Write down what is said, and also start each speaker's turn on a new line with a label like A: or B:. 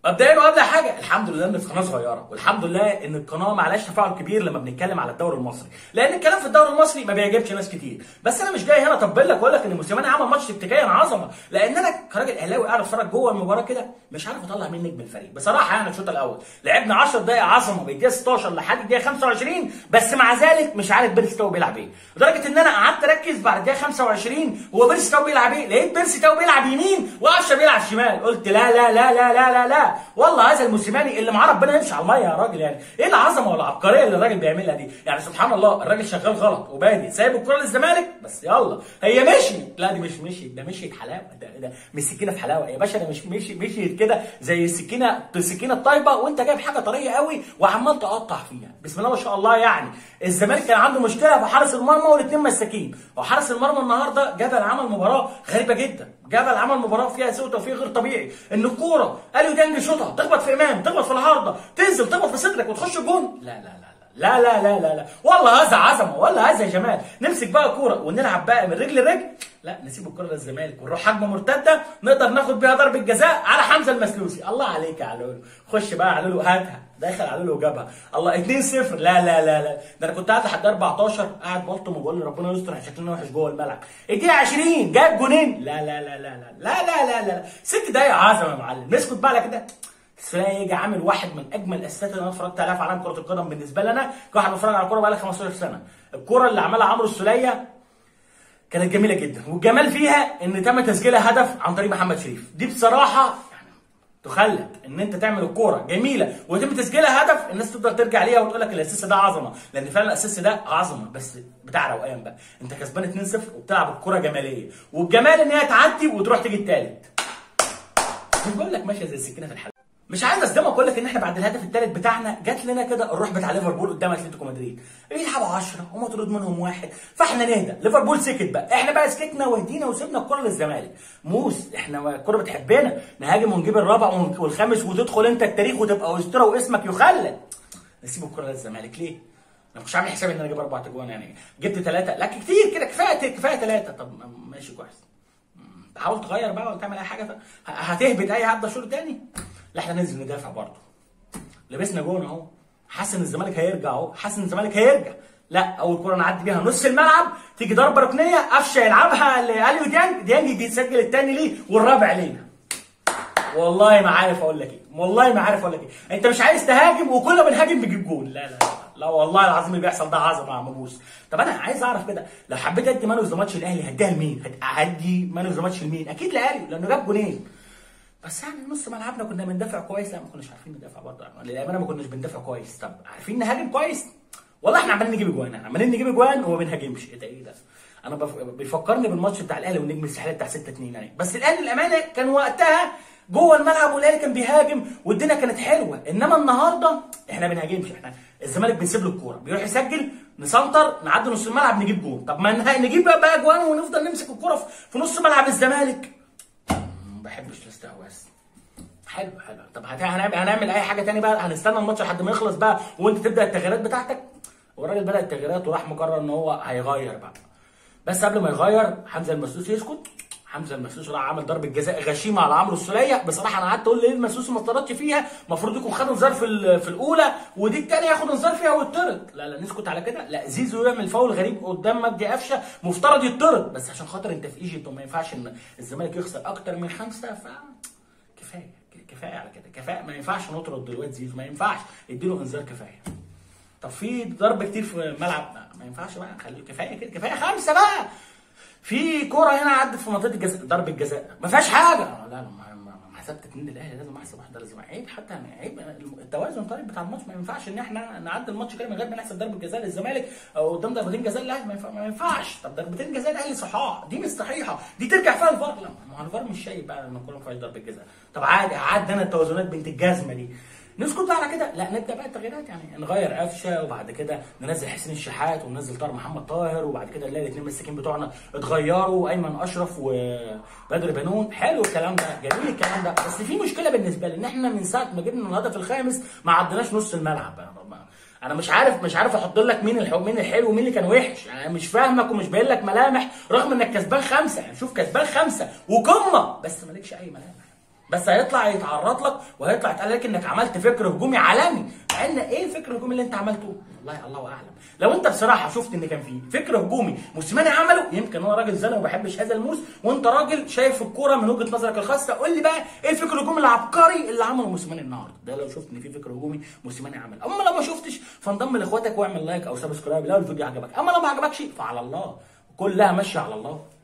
A: مبدئيا وقبل حاجه الحمد لله ان في قناه صغيره والحمد لله ان القناه ما عليهاش تفاعل كبير لما بنتكلم على الدوري المصري لان الكلام في الدوري المصري ما بيعجبش ناس كتير بس انا مش جاي هنا اطبل لك واقول لك ان موسيماني عمل ماتش تكتيكيا عظمه لان انا كراجل اهلاوي قاعد اتفرج جوه المباراه كده مش عارف اطلع مين نجم الفريق بصراحه يعني الشوط الاول لعبنا 10 دقائق عظمه بالدقيقه 16 لحد الدقيقه 25 بس مع ذلك مش عارف بيرسي تاو بيلعب ايه لدرجه ان انا قعدت اركز بعد الدقيقه 25 هو بيرسي تاو بيلعب ايه لقيت بيرسي تاو بيلعب يمين وقفشه بيلعب شمال قلت لا لا لا لا لا لا لا والله هذا الموسيماني اللي معاه ربنا يمشي على الميه يا راجل يعني ايه العظمه والعبقريه اللي الراجل بيعملها دي يعني سبحان الله الراجل شغال غلط وبادي سايب الكره للزمالك بس يلا هي مشي لا دي مش مشي ده مشيت حلاوه ده ده مش سكينه في حلاوه يا باشا ده مش مشي مشيت كده زي السكينه السكينه الطيبه وانت جايب حاجه طريه قوي وعمال تقطع فيها بسم الله ما شاء الله يعني الزمالك كان عنده مشكله في حارس المرمى والاثنين مساكين وحارس المرمى النهارده جبل عمل مباراه غريبه جدا جبل عمل مباراه فيها سوء توفيق غير طبيعي ان الكوره اليو ديانج شوطها تخبط في امام تخبط في العارضه تنزل تخبط في صدرك وتخش الجون لا لا لا لا لا لا لا لا والله هذا عظمه والله هذا جمال نمسك بقى كوره ونلعب بقى من رجل لرجل لا نسيب الكوره للزمالك ونروح هجمه مرتده نقدر ناخد بيها ضربه جزاء على حمزه المسلوسي الله عليك يا علولو خش بقى علولو هاتها دخل علولو وجابها الله 2 0 لا لا لا لا ده انا كنت قاعد لحد 14 قاعد بلطم وبقول ربنا يستر احنا شكلنا وحش جوه الملعب الدقيقه 20 جاب جونين لا لا لا لا لا لا لا لا لا ست دقايق عظمه يا معلم نسكت بقى على كده السوليه يجي عامل واحد من اجمل الاساسات اللي انا اتفرجت عليها في عالم كره القدم بالنسبه لي انا كواحد بتفرج على الكوره بقالي 15 سنه الكوره اللي عملها عمرو السوليه كانت جميله جدا والجمال فيها ان تم تسجيلها هدف عن طريق محمد شريف دي بصراحه يعني تخلد ان انت تعمل الكوره جميله ويتم تسجيلها هدف الناس تفضل ترجع ليها وتقول لك الاساس ده عظمه لان فعلا الاساس ده عظمه بس بتاع روقان بقى انت كسبان 2-0 وبتلعب الكوره جماليه والجمال ان هي تعدي وتروح تيجي الثالث مش بقول لك ماشيه زي السكينه في الحلقه مش عايز اصدمك اقول لك ان احنا بعد الهدف الثالث بتاعنا جات لنا كده الروح بتاع ليفربول قدام اتلتيكو مدريد بيلعبوا 10 ومطرود منهم واحد فاحنا نهدى ليفربول سكت بقى احنا بقى سكتنا وهدينا وسيبنا الكره للزمالك موس احنا الكره بتحبنا نهاجم ونجيب الرابع والخامس وتدخل انت التاريخ وتبقى اسطوره واسمك يخلد نسيب الكره للزمالك ليه؟ انا مش عامل حسابي ان انا اجيب اربع اجوان يعني جبت ثلاثه لا كتير كده كفايه كفايه ثلاثه طب ماشي كويس تحاول تغير بقى ولا تعمل اي حاجه هتهبط اي حد شوط تاني لا احنا ننزل ندافع برضه لبسنا جون اهو حاسس ان الزمالك هيرجع اهو حاسس ان الزمالك هيرجع لا اول كره نعدي بيها نص الملعب تيجي ضربه ركنيه قفشه يلعبها لاليو ديانج ديانج بيسجل الثاني ليه والرابع لينا والله ما عارف اقول لك ايه والله ما عارف اقول لك ايه انت مش عايز تهاجم وكل ما بنهاجم بيجيب جول لا لا لا والله العظيم اللي بيحصل ده عظمه يا مبوس طب انا عايز اعرف كده لو حبيت ادي مان اوف ذا ماتش الاهلي هديها لمين؟ هدي مان اوف ذا ماتش لمين؟ اكيد لاهلي لانه جاب جونين بس يعني نص ملعبنا كنا بندافع كويس لا ما كناش عارفين ندافع برضه للامانه ما كناش بندافع كويس طب عارفين نهاجم كويس والله احنا عمالين نجيب اجوان عمالين نجيب اجوان وما بنهاجمش ايه ده ايه ده انا بف... بيفكرني بالماتش بتاع الاهلي والنجم الساحلي بتاع 6 2 يعني بس الاهلي الامانه كان وقتها جوه الملعب والاهلي كان بيهاجم والدنيا كانت حلوه انما النهارده احنا ما بنهاجمش احنا الزمالك بنسيب له الكوره بيروح يسجل نسنتر نعدي نص الملعب نجيب جول طب ما نجيب بقى اجوان ونفضل نمسك الكوره في نص ملعب الزمالك ما بحبش الاستحواذ حلو حلو طب هنعمل هنعمل اي حاجه تاني بقى هنستنى الماتش لحد ما يخلص بقى وانت تبدا التغييرات بتاعتك والراجل بدا التغييرات وراح مقرر ان هو هيغير بقى بس قبل ما يغير حمزه المسوسي يسكت حمزه المسوسي راح عمل ضربه جزاء غشيمه على عمرو السوليه بصراحه انا قعدت اقول ليه المسوسي ما اتطردش فيها المفروض يكون خد انذار في في الاولى ودي الثانيه ياخد انذار فيها ويطرد لا لا نسكت على كده لا زيزو يعمل فاول غريب قدام مجدي قفشه مفترض يطرد بس عشان خاطر انت في ايجيبت وما ينفعش ان الزمالك يخسر اكتر من خمسه ف كفايه كفايه على كده كفايه ما ينفعش نطرد دلوقتي زيزو ما ينفعش اديله انذار كفايه طب في ضرب كتير في الملعب ما ينفعش بقى خليه كفايه كده كفايه خمسه بقى في كوره هنا عدت في منطقه الجزاء ضربه جزاء ما فيهاش حاجه لا لا ما حسبت اتنين الاهلي لازم احسب واحده لازم عيب حتى يعني عيب التوازن طيب بتاع الماتش ما ينفعش ان احنا نعدي الماتش كده من غير ما نحسب ضربه جزاء للزمالك او قدام ضربتين جزاء الاهلي ما ينفعش طب ضربتين جزاء الاهلي صحاح دي مش صحيحه دي ترجع فيها الفار لا ما هو الفار مش شايف بقى لما الكوره ما فيهاش ضربه جزاء طب عادي عدى انا التوازنات بنت الجزمه دي نسكت بقى على كده لا نبدا بقى التغييرات يعني نغير قفشه وبعد كده ننزل حسين الشحات وننزل طاهر محمد طاهر وبعد كده نلاقي الاثنين مساكين بتوعنا اتغيروا ايمن اشرف وبدر بنون حلو الكلام ده جميل الكلام ده بس في مشكله بالنسبه لي ان احنا من ساعه ما جبنا الهدف الخامس ما عدناش نص الملعب انا مش عارف مش عارف احط لك مين الحلو مين الحلو ومين اللي كان وحش انا مش فاهمك ومش باين لك ملامح رغم انك كسبان خمسه يعني شوف كسبان خمسه وقمه بس مالكش اي ملامح بس هيطلع يتعرض لك وهيطلع يتقال لك انك عملت فكر هجومي عالمي مع ان ايه الفكر الهجومي اللي انت عملته والله الله اعلم لو انت بصراحه شفت ان كان فيه فكر هجومي موسيماني عمله يمكن هو راجل زنا وما بحبش هذا الموس وانت راجل شايف الكوره من وجهه نظرك الخاصه قول لي بقى ايه الفكر الهجومي العبقري اللي عمله موسيماني النهارده ده لو شفت ان في فكر هجومي موسيماني عمله اما لو ما شفتش فانضم لاخواتك واعمل لايك او سبسكرايب لو الفيديو عجبك اما لو ما عجبكش فعلى الله كلها ماشيه على الله